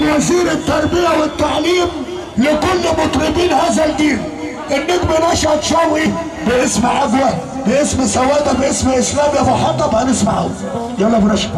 وزير التربية والتعليم لكل مطربين هذا الجيل النجم نشأت شوقي باسم عجوة باسم سوادة باسم اسلام يا ابو حطب هنسمعه يلا ابو رشا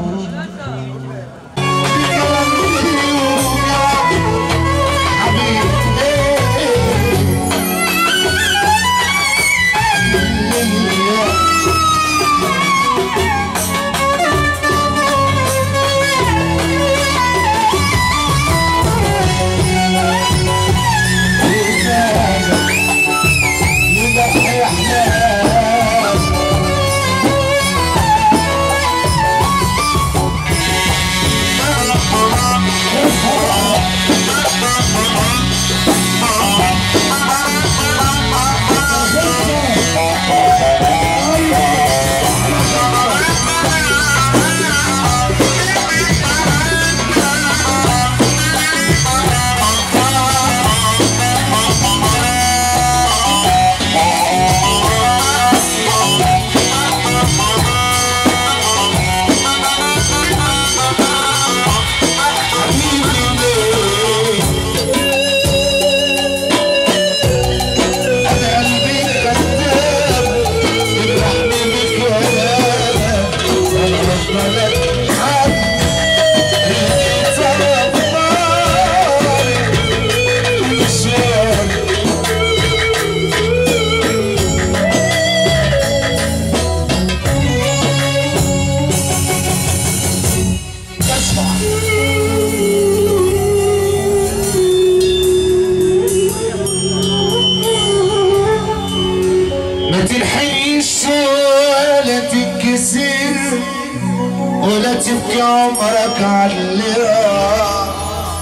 ما تنحنيش ولا تنكسر ولا تبكي عمرك على اللي راح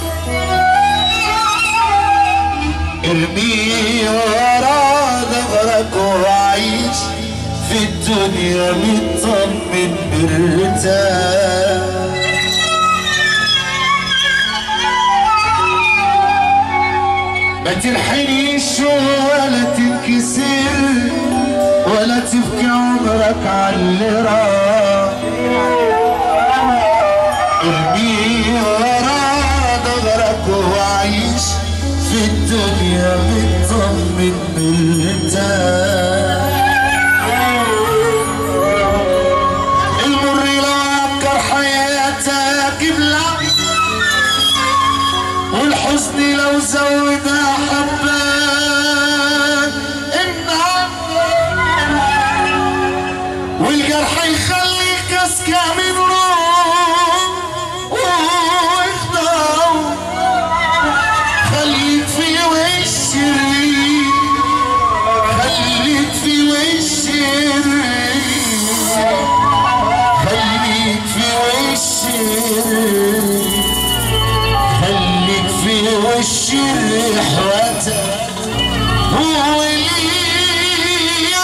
ارمي ورا ظهرك وعيش في الدنيا مطمن مرتاح ما تنحنيش ولا تنكسر ولا تبكي عمرك على اللي راح ارمي ورا ظهرك وعيش في الدنيا مطمن مرتاح المر لو عكر حياتك بلع والحزن لو زودها حبان النعم والجرح يخليك اسكى من روح واخضع خليك في وش الريح خليك في وش الريح خليك في وش الريح خليك في وش الريح هو ليا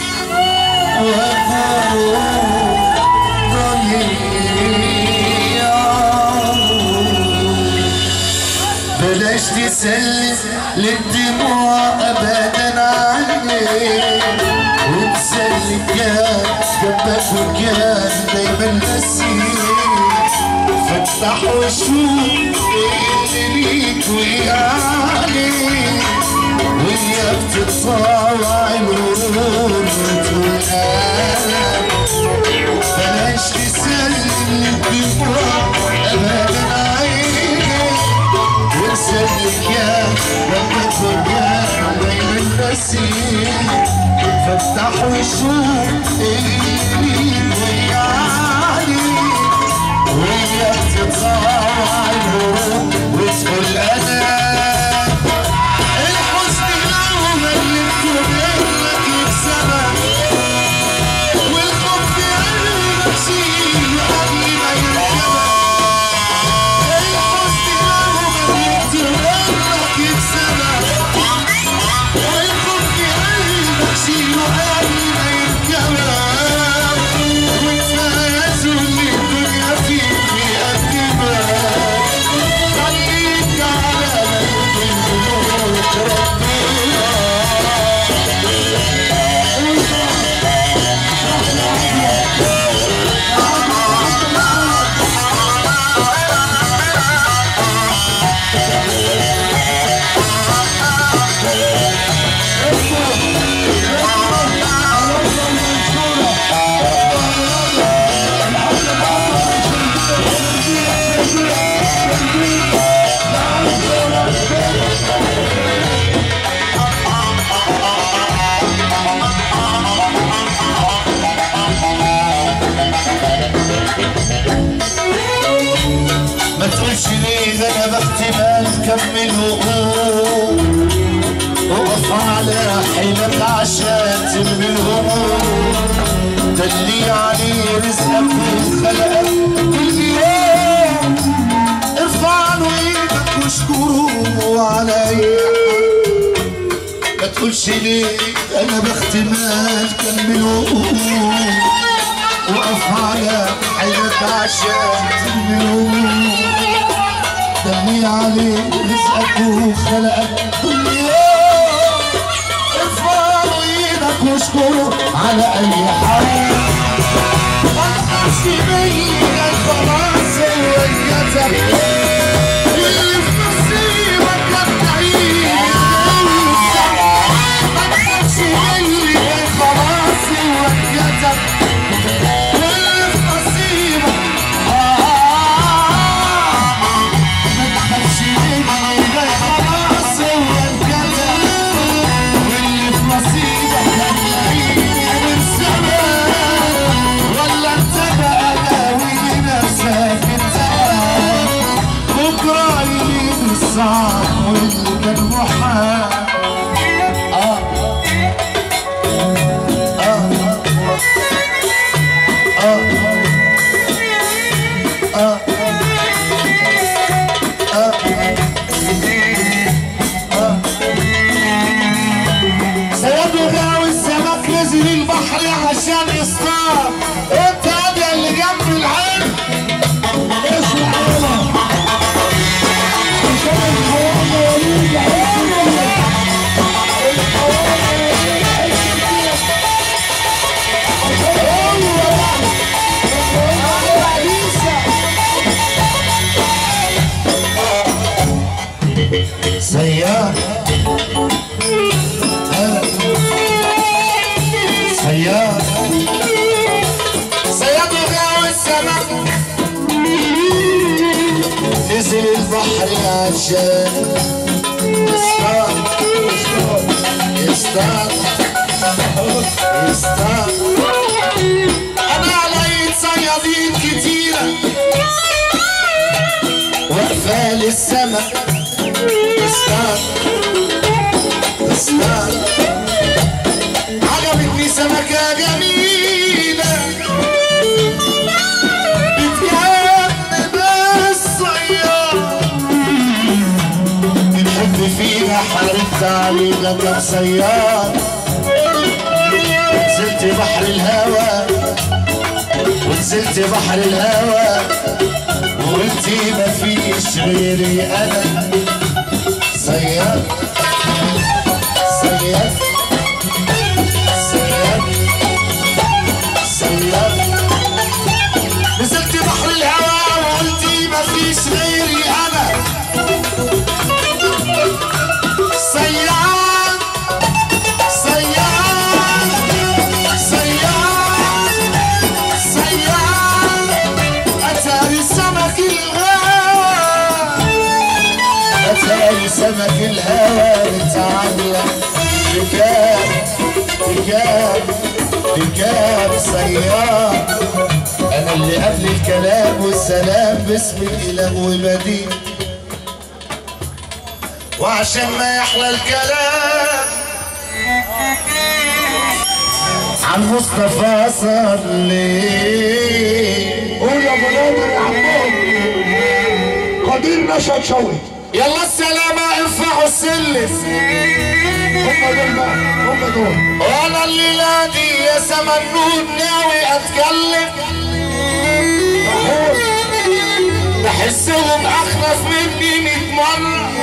بلاش تسلم للدموع ابدا عنك وتسلم كان جنبك وكان دايما نسيك فتح وشوف اللي ليك ويعليك وياك تتصاوع الورود وتنام بلاش تسلم الدموع ابدا عينك وتسلك يا لما ترجع دايما نسيك فتح وشوف اللي ليك ويعليك وياك تتصارع الهروب وتقول انا الحزن لو ملكت منك يكسبك والخوف في قلبك شيء قبل ما يركبك الحزن لو ملكت منك يكسبك والخوف في قلبك شيء قبل ما يركبك وانت يا اللي الدنيا فيك بيقدمك ما تقولش ليه ده انا باحتمال كمل وقوم وقف على حيلك عشان ترمي الهموم ده اللي عليه رزقك وخلقك كل يوم ارفع له ايدك واشكره على اي حال ما تقولش ليه ده انا باحتمال كمل وقوم وقف على حيلك عشان ترمي الهموم دمي عليه رزقك وخلقك كل يوم ارفع له ايدك واشكره على اي حال ما تقولش بيا خلاص ويتك اللي في نصيبك بتعيش ما تقولش بيا خلاص ويتك اللي في نصيبك صعب واللي كان محال آه آه آه آه سيدنا غاوي السمك نزل البحر عشان يصطاد انت هذا اللي جنب العين اسمع يلا عشان الحياة وليد سيار هلا سيار سياد غاوي السمك نزل البحر عشان يصطاد يصطاد يصطاد انا علي صيادين كتيرة واقفة للسمك يصطاد يصطاد عجبتني سمكة جميلة بتجنن الصياد الحب فيها حاربت علينا كم صياد نزلت بحر الهوى ونزلت بحر الهوى وقلتي مفيش غيري انا صياد صياد صياد صياد نزلت بحر الهوى وقلتي مفيش غيري انا صياد صياد صياد صياد اتاري سمك الغوى اتاري سمك الهوى متعلق بكام بكام بكام صياد انا اللي قبل الكلام والسلام باسم الاله وبديل وعشان ما يحلى الكلام عن مصطفى صلي قول يا ابو نادر يا عمهم قدير نشأت شوقي يلا السلامة ارفعوا السلم هم دول بقى هم دول وانا الليلة دي يا سمنون ناوي اتكلم بحسهم اخلف مني ميت مرة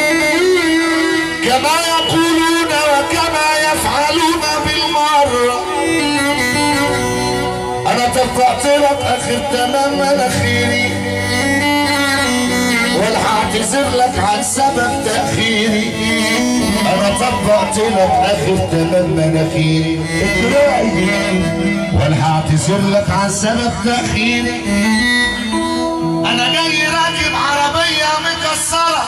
كما يقولون وكما يفعلون بالمرة انا طبقت لك اخر تمام مناخيري ولحقت هعتذر لك عن سبب تأخيري انا طبقت لك اخر تمام مناخيري دراعي وانا هعتذر لك عن سبب تأخيري انا جاي راكب عربية مكسرة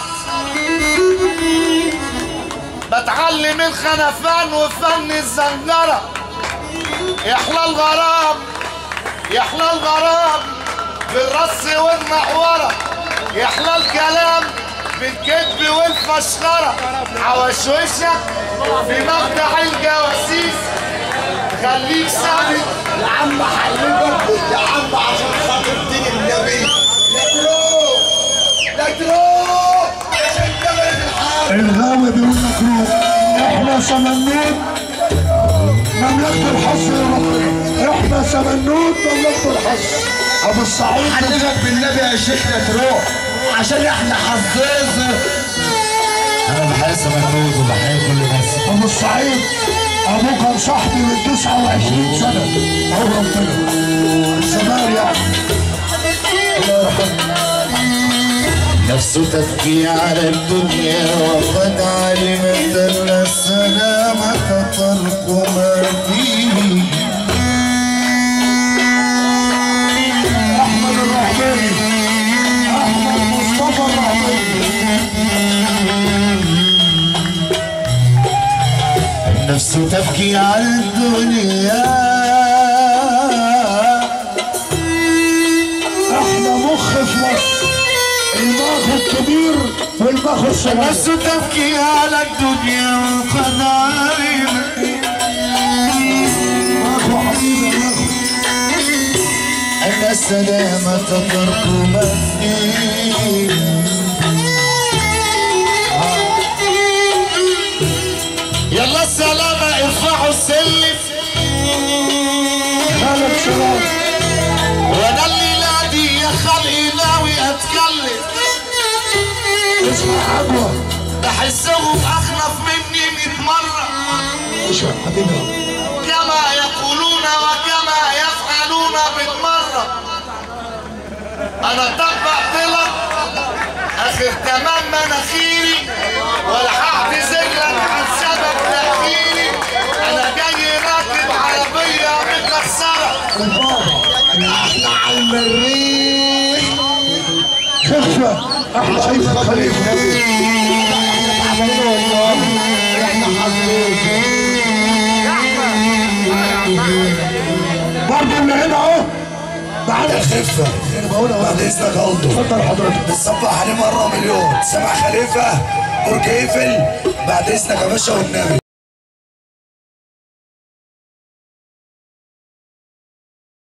بتعلم الخنفان وفن الزنجرة يحلى الغرام يحلى الغرام بالرص والمحورة يحلى الكلام بالكذب والفشخرة عوشوشك في مقدح الجواسيس خليك ثابت يا عم حلفك يا عم عشان خاطر دين النبي لا تروح لا تروح عشان جبل الحال الغاوي بيقول مكروه احنا سمنون مملكة الحصر يا رب احنا سمنون مملكة الحصر ابو السعيد حلفك بالنبي يا شيخ لا تروح عشان احنا حظاظه انا بحس منوز وبحيي كل الناس ابو السعيد ابوه كان صاحبي من 29 سنة اهو ربنا الزمان يعني الله يرحمه نفسه تبكي على الدنيا وقد علمت ان السلامة ترك ما فيه احمد الرحماني احمد مصطفى الرحماني النفس تبكي على الدنيا احنا مخ في مصر المخ الكبير والمخ الصغير النفس تبكي على الدنيا وقد علمت مخ وحبيبي مخ أن السلامة ترك ما فيه يلا السلامة ارفعوا السلم خالد سلام وانا الليلة دي يا خلقي ناوي اتكلم اسمع عدوى بحسهم اخلف مني 100 مرة ايش يا حبيبي كما يقولون وكما يفعلون بالمرة انا طبقت لك اخر تمام مناخيري ولا هعتذر لك عن سبب تأخيري انا جاي راكب عربية مكسرة احنا على المريخ خفة احلى عيد خليفة احنا حظاظه برضه اللي هنا اهو معانا خفة انا بقولها بعد اذنك الدو اتفضل حضرتك بتصبح عليه مرة مليون سامع خليفة برج ايفل بعد اذنك يا باشا والنبي